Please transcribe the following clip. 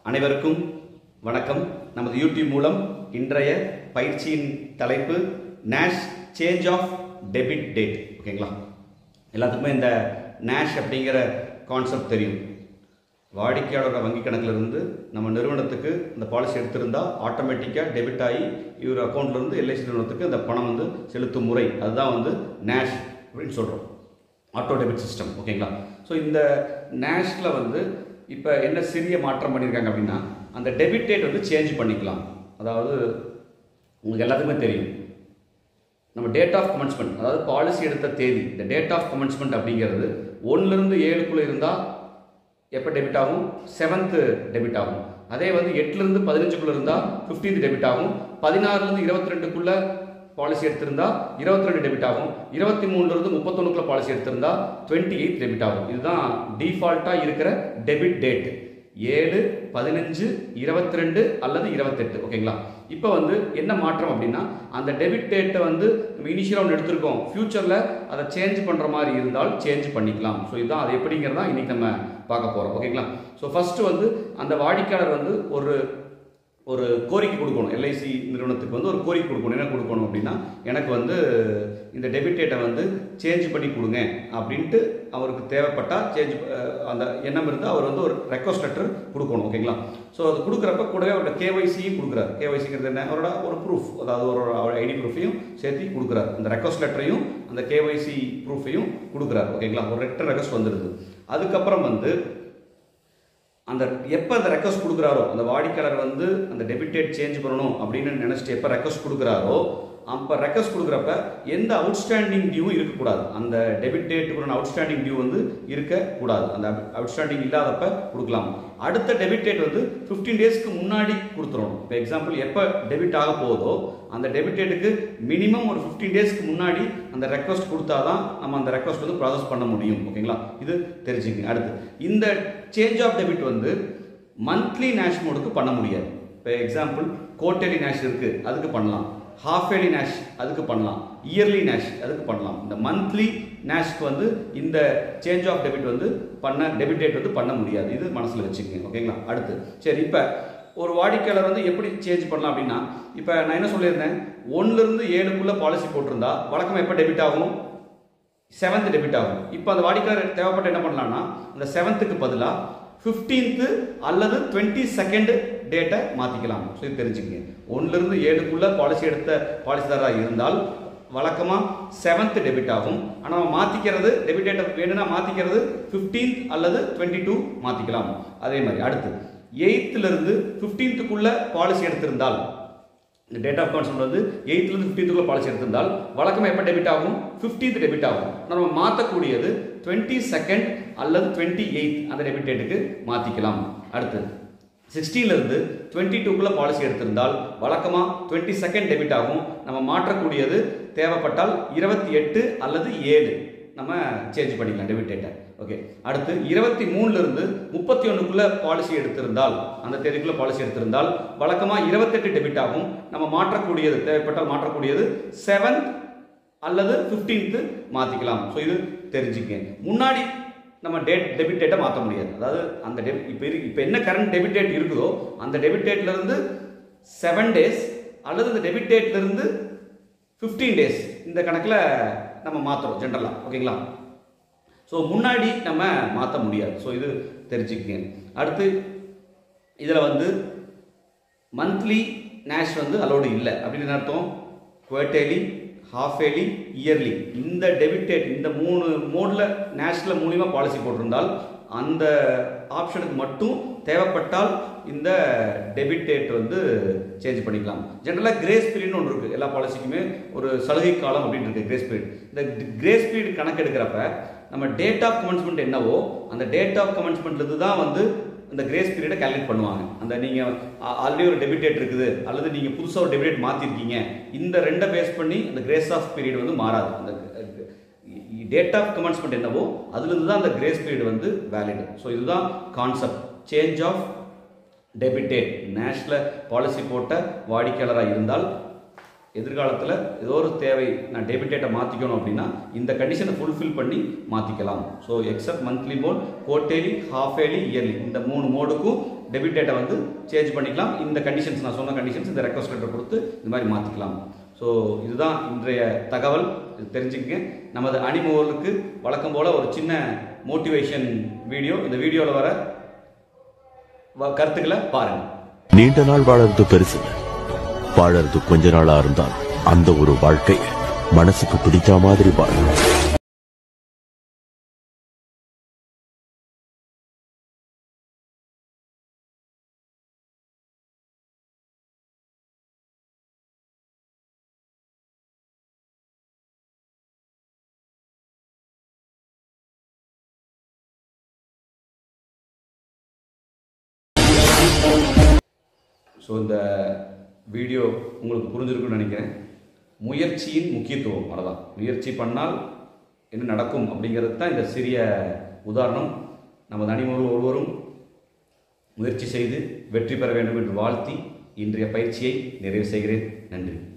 அனைவருக்கும் வணக்கம் நமது யூடியூப் மூலம் இன்றைய பயிற்சியின் தலைப்பு நேஷ் சேஞ்ச் ஆஃப் டெபிட் டேட் ஓகேங்களா எல்லாத்துக்குமே இந்த நேஷ் அப்படிங்கிற கான்செப்ட் தெரியும் வாடிக்கையாளரோட வங்கி கணக்குல இருந்து நம்ம நிறுவனத்துக்கு இந்த பாலிசி எடுத்திருந்தா ஆட்டோமேட்டிக்காக டெபிட் ஆகி இவர் அக்கௌண்ட்ல இருந்து எல்ஐசி நிறுவனத்துக்கு அந்த பணம் வந்து செலுத்தும் முறை அதுதான் வந்து நேஷ் அப்படின்னு சொல்கிறோம் ஆட்டோ டெபிட் சிஸ்டம் ஓகேங்களா ஸோ இந்த நேஷில் வந்து இப்போ என்ன சிறிய மாற்றம் பண்ணியிருக்காங்க அப்படின்னா அந்த டெபிட் டேட் வந்து சேஞ்ச் பண்ணிக்கலாம் அதாவது உங்களுக்கு எல்லாத்துக்குமே தெரியும் நம்ம டேட் ஆஃப் கமென்ஸ்மெண்ட் அதாவது பாலிசி எடுத்த தேதி இந்த டேட் ஆஃப் கமென்ஸ்மெண்ட் அப்படிங்கிறது ஒன்றுலேருந்து ஏழுக்குள்ளே இருந்தால் எப்போ டெபிட் ஆகும் செவன்த்து டெபிட் ஆகும் அதே வந்து எட்டுலேருந்து பதினஞ்சுக்குள்ளே இருந்தால் ஃபிஃப்டீன்த் டெபிட் ஆகும் பதினாறுலேருந்து இருபத்தி ரெண்டுக்குள்ளே பாலிசி எடுத்திருந்தா இருபத்தி ரெண்டு டெபிட் ஆகும் இருபத்தி மூணுலேருந்து முப்பத்தொன்னுக்குள்ள பாலிசி எடுத்திருந்தா டுவெண்ட்டி எயிட் டெபிட் ஆகும் இதுதான் டிஃபால்ட்டாக இருக்கிற டெபிட் டேட் ஏழு பதினஞ்சு இருபத்தி ரெண்டு அல்லது இருபத்தெட்டு ஓகேங்களா இப்போ வந்து என்ன மாற்றம் அப்படின்னா அந்த டெபிட் டேட்டை வந்து நம்ம இனிஷியலாக ஒன்று எடுத்திருக்கோம் ஃபியூச்சரில் அதை சேஞ்ச் பண்ணுற மாதிரி இருந்தால் சேஞ்ச் பண்ணிக்கலாம் ஸோ இதுதான் அது எப்படிங்கிறதா இன்றைக்கி நம்ம பார்க்க போகிறோம் ஓகேங்களா ஸோ ஃபஸ்ட்டு வந்து அந்த வாடிக்கையாளர் வந்து ஒரு ஒரு கோரிக்கை கொடுக்கணும் எல்ஐசி நிறுவனத்துக்கு வந்து ஒரு கோரிக்கை கொடுக்கணும் என்ன கொடுக்கணும் அப்படின்னா எனக்கு வந்து இந்த டெபிட் டேட்டை வந்து சேஞ்ச் பண்ணி கொடுங்க அப்படின்ட்டு அவருக்கு தேவைப்பட்டால் சேஞ்ச் அந்த எண்ணம் இருந்தால் அவர் வந்து ஒரு ரெக்வஸ்ட் லெட்டர் கொடுக்கணும் ஓகேங்களா ஸோ அது கொடுக்குறப்ப கூடவே அவரோட கேஒய்சியும் கொடுக்குறாரு கேஒய்சிங்கிறது என்ன அவரோட ஒரு ப்ரூஃப் அதாவது ஒரு அவர் ஐடி ப்ரூஃபையும் சேர்த்து கொடுக்குறாரு அந்த ரெக்வஸ்ட் லெட்டரையும் அந்த கேஒய்சி ப்ரூஃபையும் கொடுக்குறாரு ஓகேங்களா ஒரு ரிட்டன் ரெக்வஸ்ட் வந்துடுது அதுக்கப்புறம் வந்து அந்த எப்போ அந்த ரெக்வஸ்ட் கொடுக்குறாரோ அந்த வாடிக்கையாளர் வந்து அந்த டெபிட் டேட் சேஞ்ச் பண்ணணும் அப்படின்னு நினச்சிட்டு எப்போ ரெக்வஸ்ட் கொடுக்குறாரோ அப்போ ரெக்வஸ்ட் கொடுக்குறப்ப எந்த அவுட்ஸ்டாண்டிங் டியூவும் இருக்கக்கூடாது அந்த டெபிட் டேட்டுக்குள்ள அவுட்ஸ்டாண்டிங் டியூ வந்து இருக்கக்கூடாது அந்த அவுட்ஸ்டாண்டிங் இல்லாதப்ப கொடுக்கலாம் அடுத்த டெபிட் டேட் வந்து ஃபிஃப்டீன் டேஸ்க்கு முன்னாடி கொடுத்துடணும் இப்போ எக்ஸாம்பிள் எப்போ டெபிட் ஆக போதோ அந்த டெபிட் டேட்டுக்கு மினிமம் ஒரு ஃபிஃப்டீன் டேஸ்க்கு முன்னாடி அந்த ரெக்வஸ்ட் கொடுத்தா தான் நம்ம அந்த ரெக்வஸ்ட் வந்து ப்ராசஸ் பண்ண முடியும் ஓகேங்களா இது தெரிஞ்சுங்க அடுத்து இந்த சேஞ்ச் ஆஃப் டெபிட் வந்து மந்த்லி நேஷ் மோடுக்கு பண்ண முடியாது இப்போ எக்ஸாம்பிள் குவார்டர்லி நேஷ் இருக்குது அதுக்கு பண்ணலாம் ஹாஃப் ஏர்லி நேஷ் அதுக்கு பண்ணலாம் இயர்லி நேஷ் அதுக்கு பண்ணலாம் இந்த மந்த்லி நேஷ்க்கு வந்து இந்த சேஞ்ச் ஆஃப் டெபிட் வந்து பண்ண டெபிட் டேட் வந்து பண்ண முடியாது இது மனசில் வச்சுக்கோங்க ஓகேங்களா அடுத்து சரி இப்போ ஒரு வாடிக்கையாளர் வந்து எப்படி சேஞ்ச் பண்ணலாம் அப்படின்னா இப்போ நான் என்ன சொல்லியிருந்தேன் ஒன்றுலேருந்து ஏழுக்குள்ளே பாலிசி போட்டிருந்தா வழக்கமாக எப்போ டெபிட் ஆகும் செவன்த் டெபிட் ஆகும் இப்போ அந்த வாடிக்கையாளர் தேவைப்பட்ட என்ன பண்ணலாம்னா அந்த செவன்த்துக்கு பதிலாக ஃபிஃப்டீன்த்து அல்லது டுவெண்ட்டி செகண்ட் டேட்டை மாற்றிக்கலாம் ஸோ இது தெரிஞ்சுக்கங்க ஒன்றுலேருந்து ஏழுக்குள்ளே பாலிசி எடுத்த பாலிசிதாராக இருந்தால் வழக்கமாக செவன்த் டெபிட் ஆகும் ஆனால் நம்ம மாற்றிக்கிறது டெபிட் டேட்டை வேணும்னா மாற்றிக்கிறது ஃபிஃப்டீன்த் அல்லது டுவெண்ட்டி டூ மாற்றிக்கலாம் அதே மாதிரி அடுத்து எயித்துலேருந்து ஃபிஃப்டீன்த்துக்குள்ளே பாலிசி எடுத்திருந்தால் இந்த டேட் ஆஃப் கான்செப்ட் வந்து எயித்துலேருந்து ஃபிஃப்டீன்த்துக்குள்ள பாலிசி எடுத்திருந்தால் வழக்கமாக எப்போ டெபிட் ஆகும் ஃபிஃப்டீன்த் டெபிட் ஆகும் நம்ம மாற்றக்கூடியது டுவெண்ட்டி செகண்ட் அல்லது டுவெண்ட்டி எயித் அந்த டெபிட் டேட்டுக்கு மாற்றிக்கலாம் அடுத்து சிக்ஸ்டீன்லேருந்து டுவெண்ட்டி டூக்குள்ளே பாலிசி எடுத்திருந்தால் வழக்கமாக டுவெண்ட்டி செகண்ட் டெபிட் ஆகும் நம்ம மாற்றக்கூடியது தேவைப்பட்டால் இருபத்தி எட்டு அல்லது ஏழு நம்ம சேஞ்ச் பண்ணிக்கலாம் டெபிட் டேட்டை ஓகே அடுத்து இருபத்தி மூணுலேருந்து முப்பத்தி ஒன்றுக்குள்ளே பாலிசி எடுத்திருந்தால் அந்த தேதிக்குள்ளே பாலிசி எடுத்திருந்தால் வழக்கமாக இருபத்தெட்டு டெபிட் ஆகும் நம்ம மாற்றக்கூடியது தேவைப்பட்டால் மாற்றக்கூடியது செவன்த் அல்லது ஃபிஃப்டீன்த்து மாற்றிக்கலாம் ஸோ இது தெரிஞ்சுக்க முன்னாடி நம்ம டேட் டெபிட் டேட்டை மாற்ற முடியாது அதாவது அந்த டெபி இப்போ இருக்கு இப்போ என்ன கரண்ட் டெபிட் டேட் இருக்குதோ அந்த டெபிட் டேட்லேருந்து செவன் டேஸ் அல்லது இந்த டெபிட் டேட்லேருந்து ஃபிஃப்டீன் டேஸ் இந்த கணக்கில் நம்ம மாற்றுறோம் ஜென்ரலாக ஓகேங்களா ஸோ முன்னாடி நம்ம மாற்ற முடியாது ஸோ இது தெரிஞ்சுக்கங்க அடுத்து இதில் வந்து மந்த்லி நேஷ் வந்து அலோடு இல்லை அப்படின்னு அர்த்தம் குவார்டர்லி ஹாஃப் ஏர்லி இயர்லி இந்த டெபிட் டேட் இந்த மூணு மோடில் நேஷனல் மூலியமாக பாலிசி போட்டிருந்தால் அந்த ஆப்ஷனுக்கு மட்டும் தேவைப்பட்டால் இந்த டெபிட் டேட் வந்து சேஞ்ச் பண்ணிக்கலாம் ஜென்ரலாக கிரேஸ் பீரியட்னு ஒன்று இருக்குது எல்லா பாலிசிக்குமே ஒரு சலுகை காலம் அப்படின்னு இருக்குது கிரேஸ் பீரியட் இந்த கிரேஸ் பீரியட் கணக்கெடுக்கிறப்ப நம்ம டேட் ஆஃப் கமென்ஸ்மெண்ட் என்னவோ அந்த டேட் ஆஃப் கமென்ஸ்மெண்ட்லேருந்து தான் வந்து இந்த கிரேஸ் பீரியடை கேல்குலேட் பண்ணுவாங்க அந்த நீங்கள் ஆல்ரெடி ஒரு டெபிட் டேட் இருக்குது அல்லது நீங்கள் புதுசாக ஒரு டெபிட் டேட் மாற்றிருக்கீங்க இந்த ரெண்டை பேஸ் பண்ணி அந்த கிரேஸ் ஆஃப் பீரியட் வந்து மாறாது அந்த டேட் ஆஃப் கமென்ஸ்மெண்ட் என்னவோ அதுலேருந்து தான் அந்த கிரேஸ் பீரியட் வந்து வேலிட் ஸோ இதுதான் concept change of debit date national policy போட்ட வாடிக்கையாளராக இருந்தால் எதிர்காலத்தில் ஏதோ ஒரு தேவை நான் டெபிட் டேட்டை மாற்றிக்கணும் அப்படின்னா இந்த கண்டிஷனை ஃபுல்ஃபில் பண்ணி மாற்றிக்கலாம் so except monthly mode quarterly half yearly yearly இந்த மூணு மோடுக்கும் டெபிட் டேட்டை வந்து சேஞ்ச் பண்ணிக்கலாம் இந்த கண்டிஷன்ஸ் நான் சொன்ன கண்டிஷன்ஸ் இந்த ரெக்வஸ்ட் லெட்டர் கொடுத்து இந்த மாதிரி மாற்றிக்கலாம் ஸோ இதுதான் இன்றைய தகவல் இது தெரிஞ்சுக்கங்க நமது அணிமுகலுக்கு வழக்கம் போல் ஒரு சின்ன மோட்டிவேஷன் வீடியோ இந்த வீடியோவில் வர வ- கருத்துக்களை பாருங்கள் நீண்ட நாள் வாழறது பெருசு இல்ல. வாழறது கொஞ்ச நாளா இருந்தால் அந்த ஒரு வாழ்க்கை மனசுக்கு பிடிச்ச மாதிரி வாழணும் ஸோ இந்த வீடியோ உங்களுக்கு புரிஞ்சிருக்குன்னு நினைக்கிறேன் முயற்சியின் முக்கியத்துவம் அவ்வளோதான் முயற்சி பண்ணால் என்ன நடக்கும் அப்படிங்கிறது தான் இந்த சிறிய உதாரணம் நமது அணிமுகர்கள் ஒருவரும் முயற்சி செய்து வெற்றி பெற வேண்டும் என்று வாழ்த்தி இன்றைய பயிற்சியை நிறைவு செய்கிறேன் நன்றி